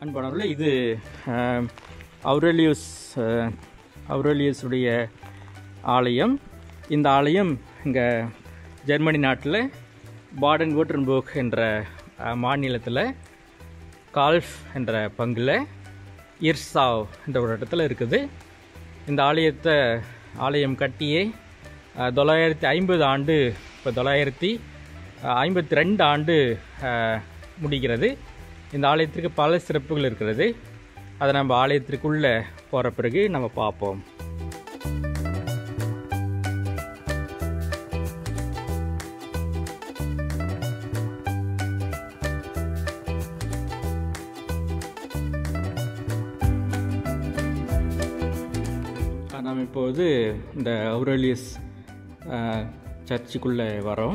அன்பானவர்களே இது அஹ், அவுரலியூஸ் அஹ், அவுரலியூஸுடைய ஆலயம் இந்த ஆலயம் இங்கே ஜெர்மனி நாட்டில் பாடன் கோட்டன்போக் என்ற அஹ், மாநிலத்தில் கால்ஃப் என்ற பங்கில் இர்சாவ் என்ற ஒரு இடத்துல இருக்குது இந்த ஆலயத்தை ஆலயம் கட்டியே அஹ், தொள்ளாயிரத்தி ஐம்பது ஆண்டு இப்போ தொள்ளாயிரத்தி அஹ், ஐம்பத்தி ரெண்டு ஆண்டு அஹ், முடிகிறது இந்த ஆலயத்திற்கு பல சிறப்புகள் இருக்கிறது அதை நம்ம ஆலயத்திற்குள்ளே போகிற பிறகு நம்ம பார்ப்போம் நாம் இப்போது இந்த அவுரலியஸ் சர்ச்சுக்குள்ளே வரோம்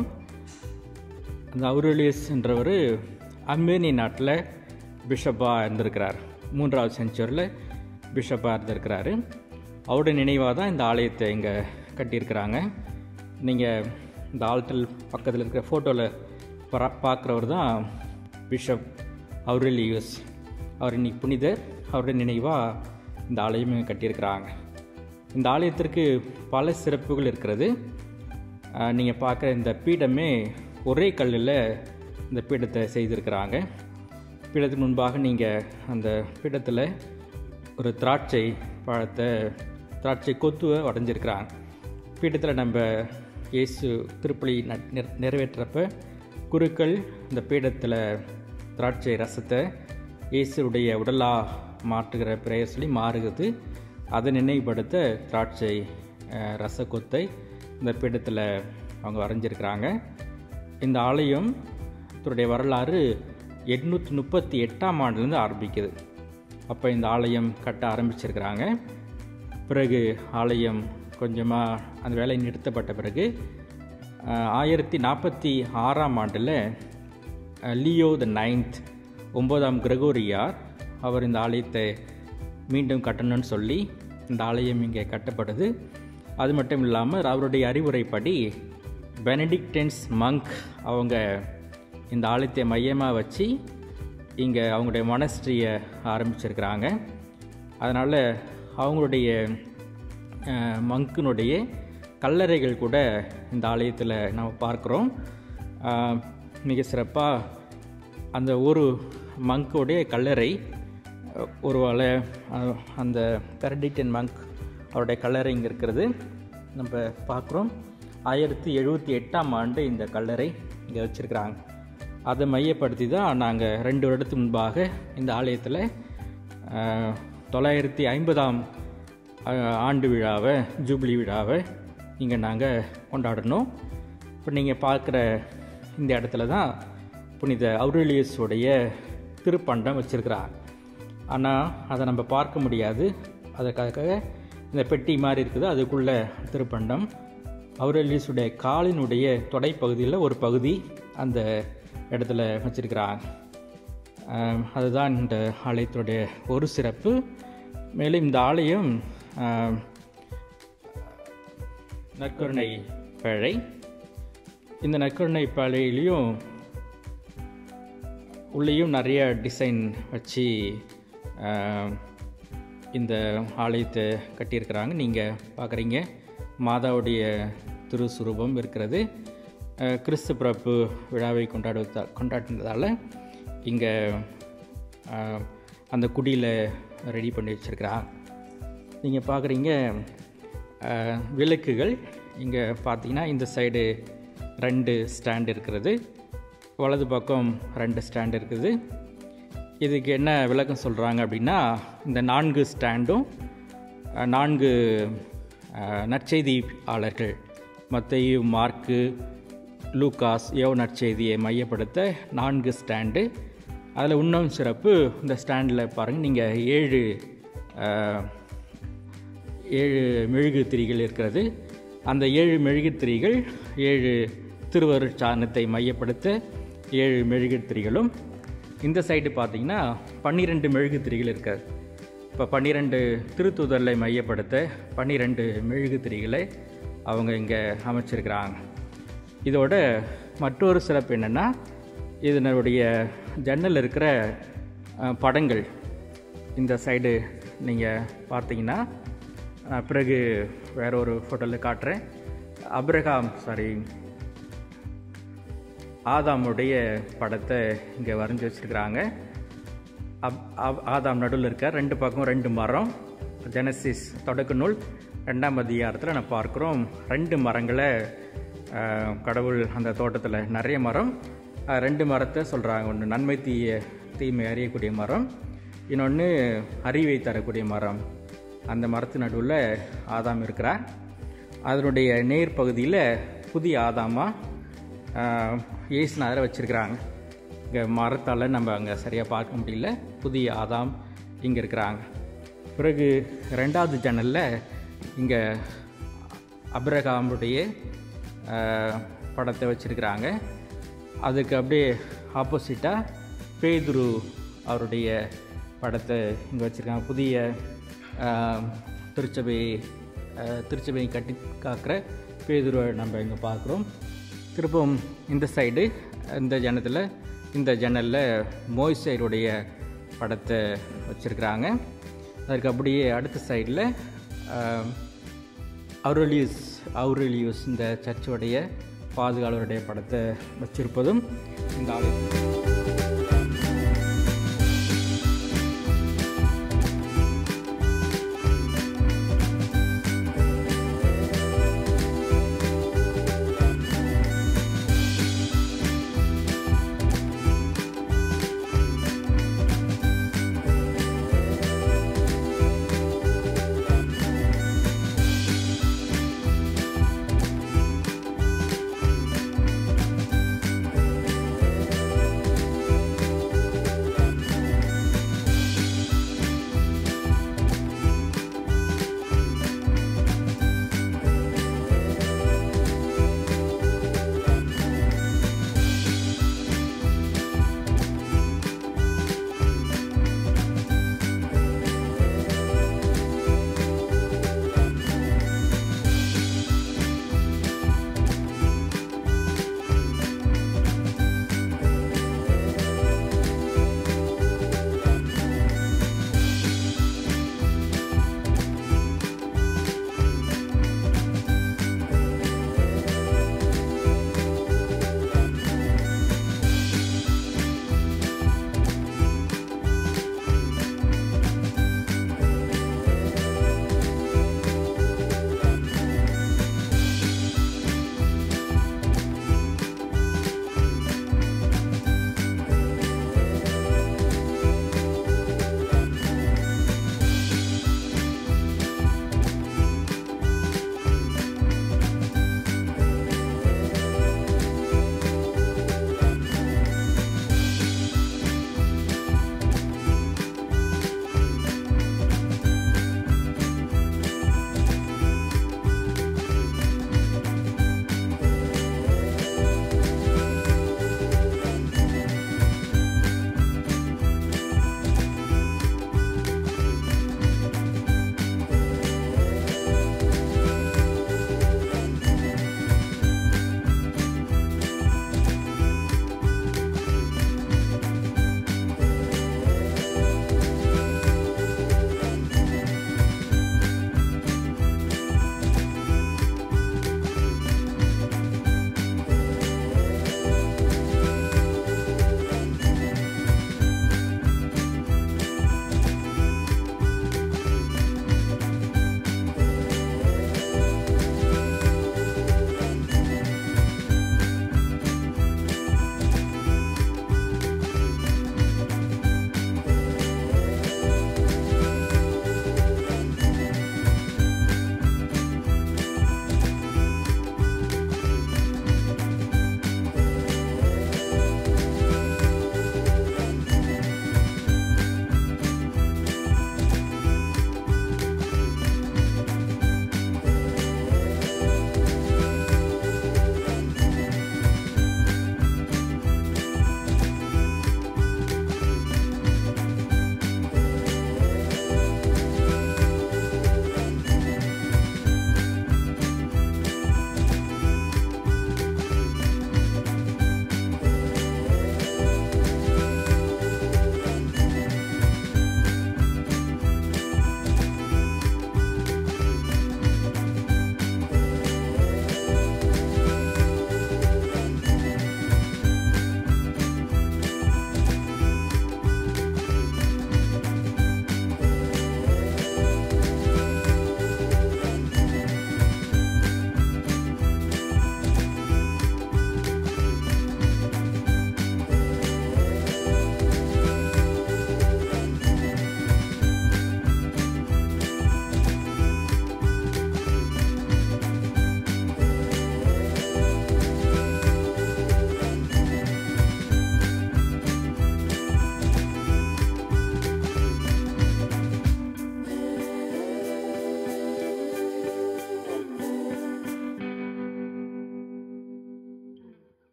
அந்த அவுரலியஸ் என்றவர் அர்மேனிய நாட்டில் பிஷப்பாக இருந்திருக்கிறார் மூன்றாவது செஞ்சுரியில் பிஷப்பாக இருந்திருக்கிறாரு அவருடைய நினைவாக தான் இந்த ஆலயத்தை இங்கே கட்டியிருக்கிறாங்க நீங்கள் இந்த ஆல்டல் பக்கத்தில் இருக்கிற ஃபோட்டோவில் பரா பார்க்குறவர் தான் பிஷப் அவுரலியஸ் அவர் இன்னைக்கு புனிதர் அவருடைய நினைவாக இந்த ஆலயம் இங்க கட்டியிருக்கிறாங்க இந்த ஆலயத்திற்கு பல சிறப்புகள் இருக்கிறது நீங்கள் பார்க்குற இந்த பீடமே ஒரே கல்லில் இந்த பீடத்தை செய்திருக்கிறாங்க பீடத்துக்கு முன்பாக நீங்கள் அந்த பீடத்தில் ஒரு திராட்சை பழத்தை திராட்சை கொத்துவை உடஞ்சிருக்கிறாங்க பீடத்தில் நம்ம இயேசு திருப்பலி ந- நிற- நிறைவேற்றப்ப குருக்கள் இந்த பீடத்தில் திராட்சை ரசத்தை இயேசுடைய உடலாக மாற்றுகிற பிரேயர் சொல்லி மாறுகிறது அதை நினைவுபடுத்த திராட்சை அஹ், ரச கொத்தை இந்த பீடத்தில் அவங்க வரைஞ்சிருக்கிறாங்க இந்த ஆலயம் இதனுடைய வரலாறு எட்நூற்றி முப்பத்தி எட்டாம் ஆண்டுலேருந்து ஆரம்பிக்குது அப்போ இந்த ஆலயம் கட்ட ஆரம்பிச்சிருக்கிறாங்க பிறகு ஆலயம் கொஞ்சமாக அந்த வேலை நிறுத்தப்பட்ட பிறகு அஹ், ஆயிரத்தி நாற்பத்தி ஆறாம் ஆண்டில் அஹ், லியோ த நைன்த் ஒன்பதாம் கிரகோரியார் அவர் இந்த ஆலயத்தை மீண்டும் கட்டணும்னு சொல்லி இந்த ஆலயம் இங்கே கட்டப்படுது அது மட்டும் இல்லாமல் அவருடைய அறிவுரைப்படி பெனடிக்டன்ஸ் மங்க் அவங்க இந்த ஆலயத்தை மையமாக வச்சு இங்கே அவங்களுடைய மனஸ்ட்ரியை ஆரம்பிச்சிருக்கிறாங்க அதனால் அவங்களுடைய அஹ், மங்கினுடைய கல்லறைகள் கூட இந்த ஆலயத்தில் நம்ம பார்க்குறோம் அஹ், மிக சிறப்பாக அந்த ஒரு மங்கோடைய கல்லறை அஹ், ஒரு வேளை அஹ், அந்த பெரடிட்டன் மங்க் அவருடைய கல்லறை இங்கே இருக்கிறது நம்ம பார்க்குறோம் ஆயிரத்தி எழுபத்தி எட்டாம் ஆண்டு இந்த கல்லறை இங்கே வச்சுருக்கிறாங்க அதை மையப்படுத்தி தான் நாங்கள் ரெண்டு வருடத்துக்கு முன்பாக இந்த ஆலயத்தில் அஹ், தொள்ளாயிரத்தி ஐம்பதாம் அஹ், ஆண்டு விழாவை ஜூப்ளி விழாவை இங்கே நாங்கள் கொண்டாடணும் இப்போ நீங்கள் பார்க்குற இந்த இடத்துல தான் புனித அவுரலியஸுடைய திருப்பண்டம் வச்சுருக்கிறாங்க ஆனால் அதை நம்ம பார்க்க முடியாது அதற்காக இந்த பெட்டி மாதிரி இருக்குது அதுக்குள்ளே திருப்பண்டம் அவுரலியஸுடைய காலினுடைய தொடைப்பகுதியில் ஒரு பகுதி அந்த இடத்துல வச்சிருக்கிறாங்க ஆம், அதுதான் இந்த ஆலயத்துடைய ஒரு சிறப்பு மேலும் இந்த ஆலயம் ஆம், நற்கருணை பேழை இந்த நற்கருணை பேழையிலையும் உள்ளேயும் நிறைய டிசைன் வச்சு ஆம், இந்த ஆலயத்தை கட்டியிருக்கிறாங்க நீங்கள் பார்க்குறீங்க மாதாவுடைய திருசுரூபம் இருக்கிறது அஹ், கிறிஸ்து பிறப்பு விழாவை கொண்டாடுவதா கொண்டாடினதால் இங்கே அந்த குடியில் ரெடி பண்ணி வச்சுருக்கிறாங்க நீங்கள் பார்க்குறீங்க அஹ், விளக்குகள் இங்கே பார்த்தீங்கன்னா இந்த சைடு ரெண்டு ஸ்டாண்ட் இருக்கிறது வலது பக்கம் ரெண்டு ஸ்டாண்ட் இருக்குது இதுக்கு என்ன விளக்கம் சொல்கிறாங்க அப்படின்னா இந்த நான்கு ஸ்டாண்டும் அஹ், நான்கு அஹ், நற்செய்தியாளர்கள் மத்தேயு மார்க்கு லூகாஸ் யோ நற்செய்தியை மையப்படுத்த நான்கு ஸ்டாண்டு அதில் இன்னும் சிறப்பு இந்த ஸ்டாண்டில் பாருங்கள் நீங்கள் ஏழு அஹ், ஏழு மெழுகுத்திரிகள் இருக்கிறது அந்த ஏழு மெழுகுத்திரிகள் ஏழு திருவருட்சானத்தை மையப்படுத்த ஏழு மெழுகுத்திரிகளும் இந்த சைடு பார்த்தீங்கன்னா பன்னிரெண்டு மெழுகுத்திரிகள் இருக்காது இப்போ பன்னிரெண்டு திருத்துதலை மையப்படுத்த பன்னிரெண்டு மெழுகுத்திரிகளை அவங்க இங்கே அமைச்சிருக்கிறாங்க இதோட மற்றொரு சிறப்பு என்னென்னா இதனுடைய ஜன்னல் இருக்கிற அஹ், படங்கள் இந்த சைடு நீங்கள் பார்த்தீங்கன்னா நான் பிறகு வேற ஒரு ஃபோட்டோவில் காட்டுறேன் அப்ரஹாம் சாரி ஆதாமுடைய படத்தை இங்கே வரைஞ்சி வச்சுருக்கிறாங்க அப் அப்- ஆதாம் நடுவில் இருக்க ரெண்டு பக்கம் ரெண்டு மரம் ஜெனசிஸ் தொடக்க நூல் ரெண்டாம் அதிகாரத்தில் நான் பார்க்குறோம் ரெண்டு மரங்களை அஹ், கடவுள் அந்த தோட்டத்தில் நிறைய மரம் அஹ், ரெண்டு மரத்தை சொல்கிறாங்க ஒன்று நன்மை தீய தீமை அறியக்கூடிய மரம் இன்னொன்று அறிவை தரக்கூடிய மரம் அந்த மரத்து நடுவில் ஆதாம் இருக்கிறார் அதனுடைய நேர் பகுதியில் புதிய ஆதாமா ஆஹ், இயேசுநாதரை வச்சுருக்கிறாங்க இங்கே மரத்தால் நம்ம அங்கே சரியாக பார்க்க முடியல புதிய ஆதாம் இங்கே இருக்கிறாங்க பிறகு ரெண்டாவது ஜன்னலில் இங்கே அப்ரகாமுடைய ஆஹ், படத்தை வச்சுருக்கிறாங்க அதுக்கு அப்படியே ஆப்போசிட்டாக பேதுரு அவருடைய படத்தை இங்கே வச்சுருக்காங்க புதிய ஆஹ், திருச்சபை ஆஹ், திருச்சபையை கட்டி காக்கிற பேதுருவை நம்ம இங்கே பார்க்குறோம் திருப்பவும் இந்த சைடு இந்த ஜன்னத்தில் இந்த ஜன்னலில் மோய்சைருடைய படத்தை வச்சுருக்குறாங்க அதுக்கு அப்படியே அடுத்த சைடில் அவுரலியூஸ் அவுரலியூஸ் இந்த சர்ச்சோடைய பாதுகாவலருடைய படத்தை வச்சிருப்பதும் இந்த ஆலயத்தில்